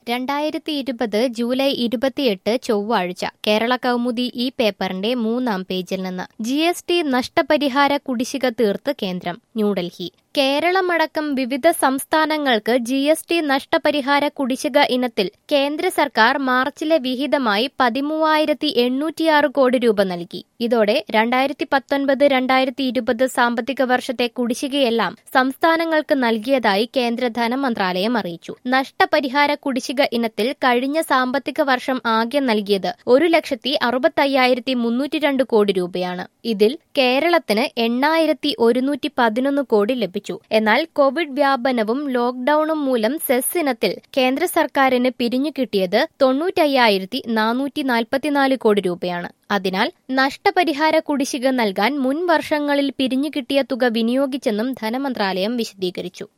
രണ്ടായിരത്തി ഇരുപത് ജൂലൈ ഇരുപത്തിയെട്ട് ചൊവ്വാഴ്ച കേരള കൗമുദി ഈ പേപ്പറിന്റെ മൂന്നാം പേജിൽ നിന്ന് ജി എസ് ടി നഷ്ടപരിഹാര കുടിശ്ശിക തീർത്ത് കേന്ദ്രം ന്യൂഡൽഹി കേരളമടക്കം വിവിധ സംസ്ഥാനങ്ങൾക്ക് ജി എസ് ടി നഷ്ടപരിഹാര കുടിശ്ശിക ഇനത്തിൽ കേന്ദ്ര സർക്കാർ മാർച്ചിലെ വിഹിതമായി പതിമൂവായിരത്തി എണ്ണൂറ്റിയാറ് കോടി രൂപ നൽകി ഇതോടെ രണ്ടായിരത്തി പത്തൊൻപത് രണ്ടായിരത്തി ഇരുപത് സാമ്പത്തിക വർഷത്തെ കുടിശ്ശികയെല്ലാം സംസ്ഥാനങ്ങൾക്ക് നൽകിയതായി കേന്ദ്ര ധനമന്ത്രാലയം അറിയിച്ചു നഷ്ടപരിഹാര കുടിശ്ശിക ഇനത്തിൽ കഴിഞ്ഞ സാമ്പത്തിക വർഷം ആകെ നൽകിയത് ഒരു ലക്ഷത്തി അറുപത്തയ്യായിരത്തി മുന്നൂറ്റി രണ്ട് കോടി രൂപയാണ് ഇതിൽ കേരളത്തിന് എണ്ണായിരത്തി ഒരുന്നൂറ്റി പതിനൊന്ന് കോടി ലഭിച്ചു എന്നാൽ കോവിഡ് വ്യാപനവും ലോക്ഡൌണും മൂലം സെസ് ഇനത്തിൽ കേന്ദ്ര സർക്കാരിന് പിരിഞ്ഞു കിട്ടിയത് തൊണ്ണൂറ്റയ്യായിരത്തി നാനൂറ്റി നാൽപ്പത്തിനാല് കോടി രൂപയാണ് അതിനാൽ നഷ്ടപരിഹാര കുടിശ്ശിക നൽകാൻ മുൻ വർഷങ്ങളിൽ പിരിഞ്ഞു കിട്ടിയ തുക വിനിയോഗിച്ചെന്നും ധനമന്ത്രാലയം വിശദീകരിച്ചു